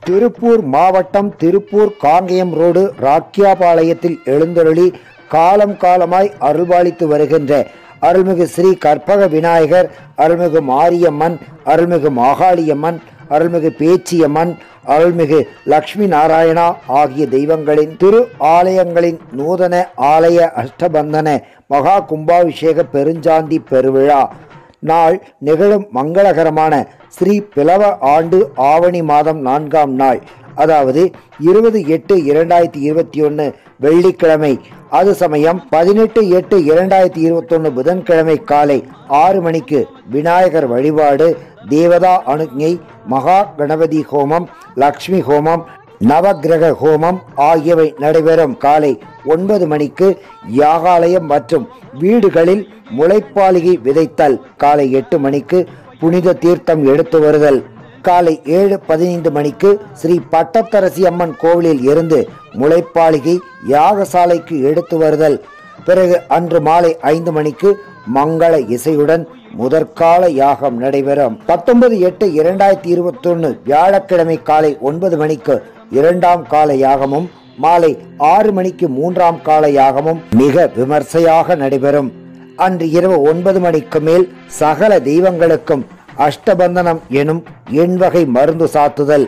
திருப்பூர் மாவட்டம் திருப்பூர் காங்கேயம் ரோடு ராக்கியாபாளையத்தில் எழுந்தருளி காலம் காலமாய் அருள்பாலித்து வருகின்ற அருள்மிகு ஸ்ரீ கற்பக விநாயகர் அருள்மிகு மாரியம்மன் அருள்மிகு மாகாளியம்மன் அருள்மிகு பேச்சியம்மன் அருள்மிகு லக்ஷ்மி நாராயணா ஆகிய தெய்வங்களின் திரு ஆலயங்களின் நூதன ஆலய அஷ்டபந்தன மகா கும்பாபிஷேக பெருஞ்சாந்தி பெருவிழா நாள் நிகழும் மங்களகரமான ஸ்ரீ பிளவ ஆண்டு ஆவணி மாதம் நான்காம் நாள் அதாவது இருபது எட்டு இரண்டாயிரத்தி இருபத்தி ஒன்று வெள்ளிக்கிழமை அது சமயம் பதினெட்டு எட்டு இரண்டாயிரத்தி இருபத்தொன்று புதன்கிழமை காலை ஆறு மணிக்கு விநாயகர் வழிபாடு தேவதா அனுஞை மகா கணபதி ஹோமம் லக்ஷ்மி ஹோமம் நவக்கிரக ஹோமம் ஆகியவை நடைபெறும் காலை ஒன்பது மணிக்கு யாகாலயம் மற்றும் வீடுகளில் முளைப்பாலிகை விதைத்தல் காலை எட்டு மணிக்கு புனித தீர்த்தம் எடுத்து வருதல் காலை ஏழு பதினைந்து மணிக்கு ஸ்ரீ பட்டத்தரசி அம்மன் கோவிலில் இருந்து முளைப்பாலிகை யாகசாலைக்கு எடுத்து வருதல் பிறகு அன்று மாலை ஐந்து மணிக்கு மங்கள இசையுடன் முதற்கால யாகம் நடைபெறும் பத்தொன்பது எட்டு இரண்டாயிரத்தி இருபத்தொன்னு வியாழக்கிழமை காலை ஒன்பது மணிக்கு இரண்டாம் கால யாகமும் மாலை ஆறு மணிக்கு மூன்றாம் கால யாகமும் மிக விமர்சையாக நடைபெறும் அன்று இரவு ஒன்பது மணிக்கு மேல் சகல தெய்வங்களுக்கும் அஷ்டபந்தனம் எனும் எண்வகை மருந்து சாத்துதல்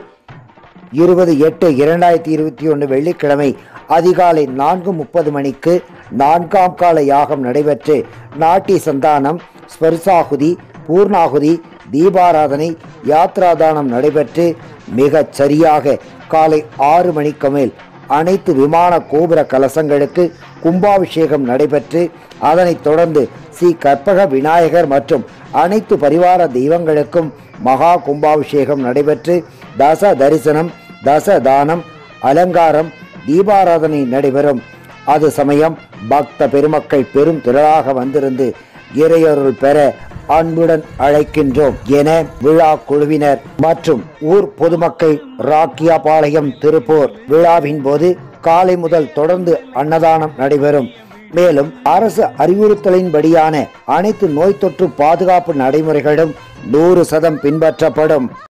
இருபது எட்டு இரண்டாயிரத்தி இருபத்தி ஒன்று வெள்ளிக்கிழமை அதிகாலை நான்கு முப்பது மணிக்கு நான்காம் கால யாகம் நடைபெற்று நாட்டிய சந்தானம் ஸ்பர்சாகுதி பூர்ணாகுதி தீபாராதனை யாத்ராதானம் நடைபெற்று மிகச் சரியாக காலை ஆறு மணிக்கு மேல் அனைத்து விமான கோபுர கலசங்களுக்கு கும்பாபிஷேகம் நடைபெற்று அதனைத் தொடர்ந்து ஸ்ரீ கற்பக விநாயகர் மற்றும் அனைத்து பரிவார தெய்வங்களுக்கும் மகா கும்பாபிஷேகம் நடைபெற்று தச தரிசனம் தச தானம் அலங்காரம் தீபாராதனை நடைபெறும் அது சமயம் பக்த பெருமக்கள் பெரும் திரளாக வந்திருந்து இறையொருள் பெற அன்புடன் அழைக்கின்றோம் என விழா குழுவினர் மற்றும் ஊர் பொதுமக்கள் ராக்கியாபாளையம் திருப்பூர் விழாவின் போது காலை முதல் தொடர்ந்து அன்னதானம் நடைபெறும் மேலும் அரசு அறிவுறுத்தலின்படியான அனைத்து நோய் தொற்று பாதுகாப்பு நடைமுறைகளும் நூறு சதம் பின்பற்றப்படும்